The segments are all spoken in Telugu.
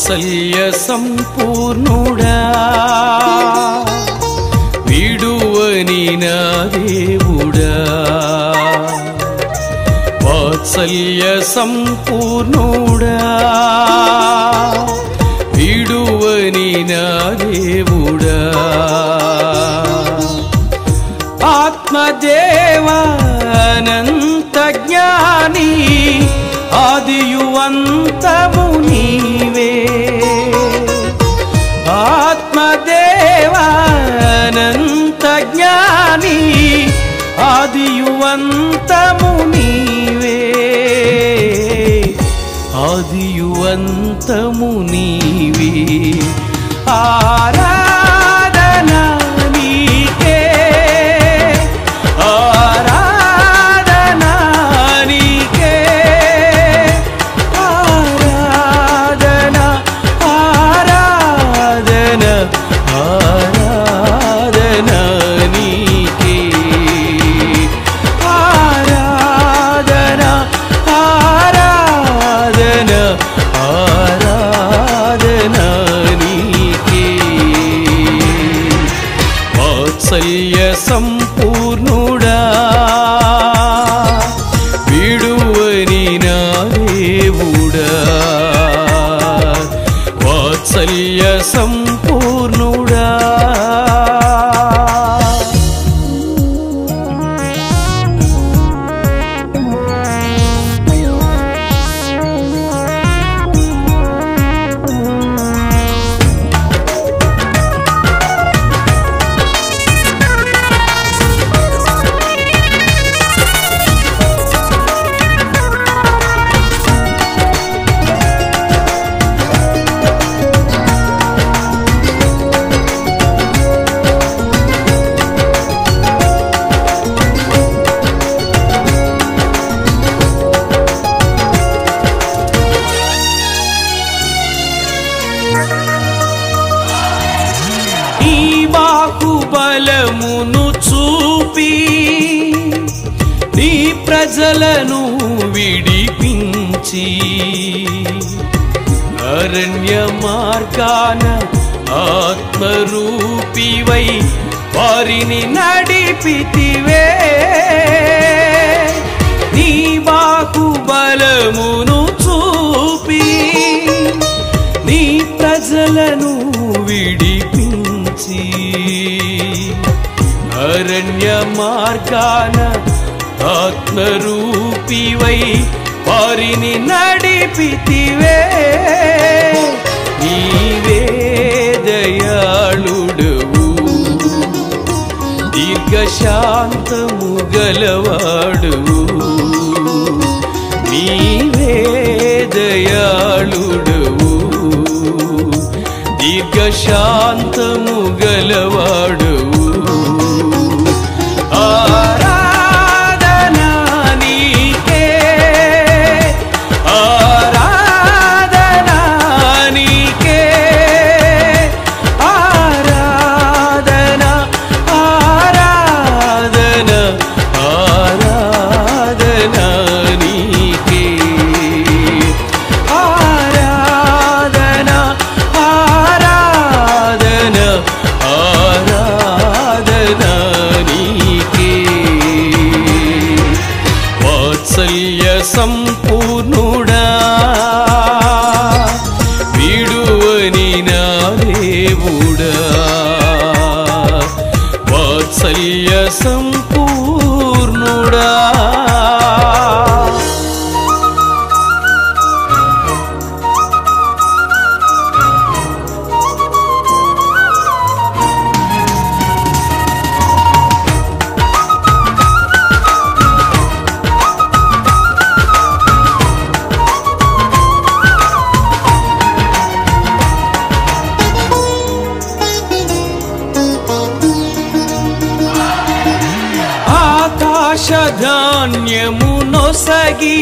వాత్సల్య సంపూర్ణుడా విడువని నా దేవుడా వాత్సల్య సంపూర్ణుడా విడువని నా దేవుడా ఆత్మదేవానంత జ్ఞాని ఆదియువంతము నీవే ఆత్మదేవానంత జ్ఞాని ఆదియువంతము నీవే ఆదియువంతము నీవే ఆరాధన నీకే ఆరాధన నీకే ఆరాధన ఆరాధన ఆరాధన నీకే ఆరాధన ఆరాధన ఆరాధన నీకే వాత్సల్య సంపూర్ణుడా విడువని నా దేవుడా వాత్సల్య సంపూర్ణుడా ఈ బాహుబలమును చూపి నీ ప్రజలను విడిపించి అరణ్య మార్గాన ఆత్మరూపివై వారిని నడిపితివే నీ బాహుబలమును చూపి నీ ప్రజలను విడిపించి అరణ్య మార్గాన ఆత్మరూపివై వారిని నడిపితివే నీవే దయాళుడవు దీర్ఘశాంతము గలవాడువు నీవే దయాళుడవు దీర్ఘశాంతము గలవాడువు ఆరాధన నీకే ఆరాధన నీకే ఆరాధన ఆరాధన ఆరాధన నీకే ఆరాధన ఆరాధన ఆరాధన నీకే వాత్సల్య సంపూర్ణుడా విడువని నా దేవుడా వాత్సల్య సంపూర్ణుడా ఆకాశ ధాన్యము నొసగి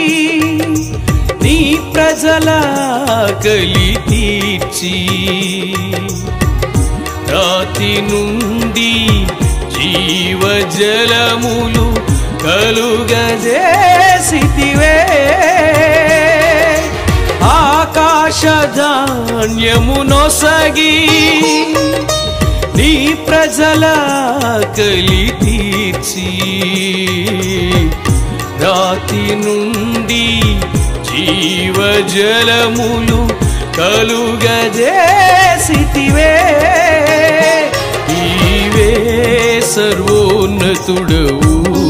నీ ప్రజల కలి తీర్చి రాతి నుండి జీవజలములు కలుగజేసితివే ఆకాశ ఆకాశధాన్యమునొసగి నీ ప్రజల కలి తీర్చి రాతి నుండి జీవజలములు కలుగజేసితివే ఈవే సర్వోన్నతుడవు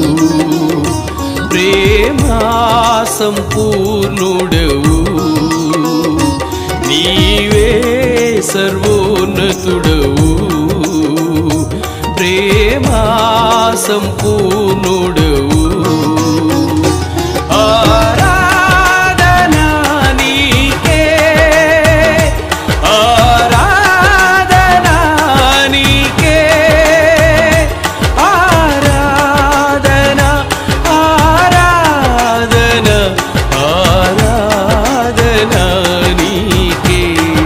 ప్రేమా సంపూర్ణుడవు నీవే సర్వోన్నతుడవు ప్రేమా సంపూర్ణుడవు ఆరాధనా నీకే ఆరాధనా నీకే ఆరాధనా ఆరాధనా ఆరాధనా నీకే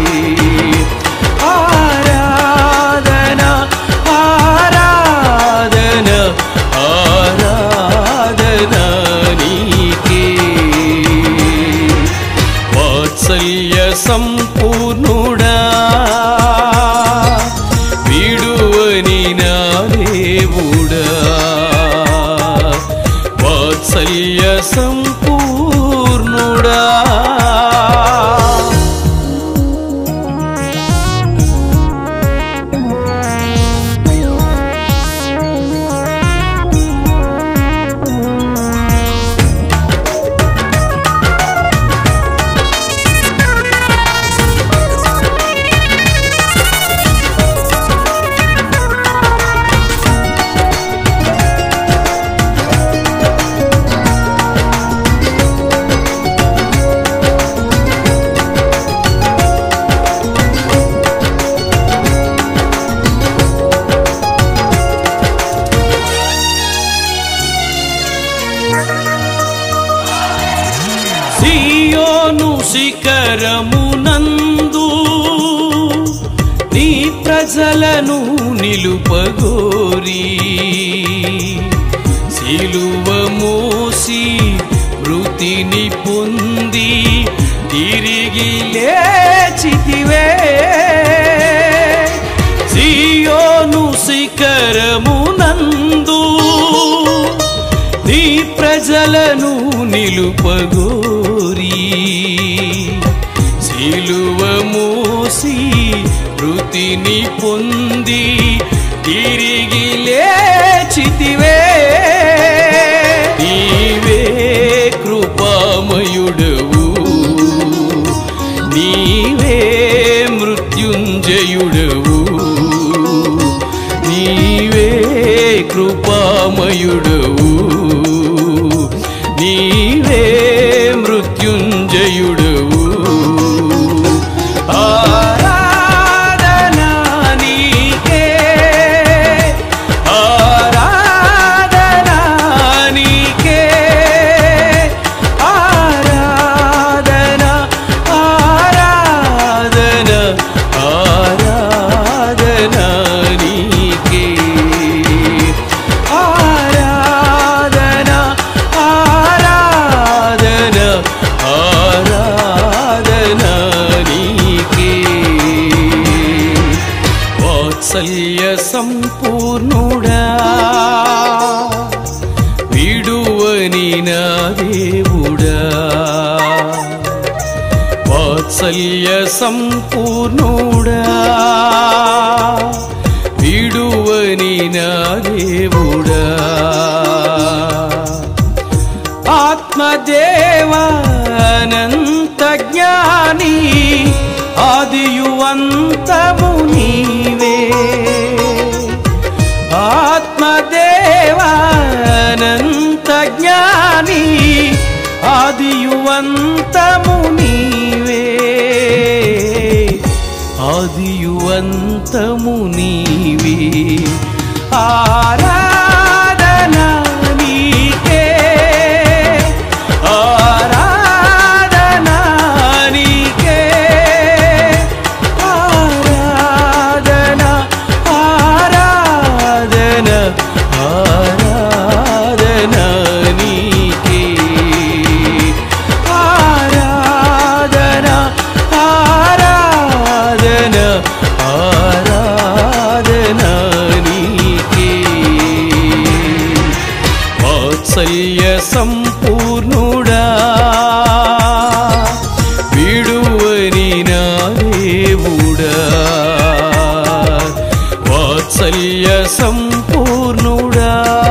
ఆరాధనా ఆరాధనా ఆరాధనా నీకే వాత్సల్య సంపూర్ణుడా విడువని నా దేవుడా వాత్సల్య సంపూర్ణుడా సియోను శిఖరమునందు నీ ప్రజలను నిలుపగోరి సిలువ మోసి మృతిని పొంది తిరిగి లేచితివే సియోను శిఖరమునందు నీ ప్రజలను నిలుపగోరి సిలువ మూసి మృతిని పొంది తిరిగి లేచితివే నీవే కృపామయుడవు నీవే మృత్యుంజయుడవు నీవే కృపామయుడవు నీవే మృత్యుంజయుడవు ఆరాధనా నీకే ఆరాధనా నీకే ఆరాధనా ఆరాధనా ఆరాధనా నీకే ఆరాధనా ఆరాధనా ఆరాధనా నీకే వాత్సల్య సంపూర్ణుడా విడువని నా దేవుడా వాత్సల్య సంపూర్ణుడా విడువని నా దేవుడా ఆత్మదేవానంత జ్ఞాని ఆదియువంతము నీవే ఆత్మదేవానంత జ్ఞాని ఆదియువంతము నీవే ఆదియువంతము నీవే ఆరాధనా నీకే ఆరాధనా నీకే ఆరాధనా ఆరాధనా ఆరాధనా నీకే ఆరాధనా వాత్సల్య సంపూర్ణుడా విడువని నా దేవుడా వాత్సల్య సంపూర్ణుడా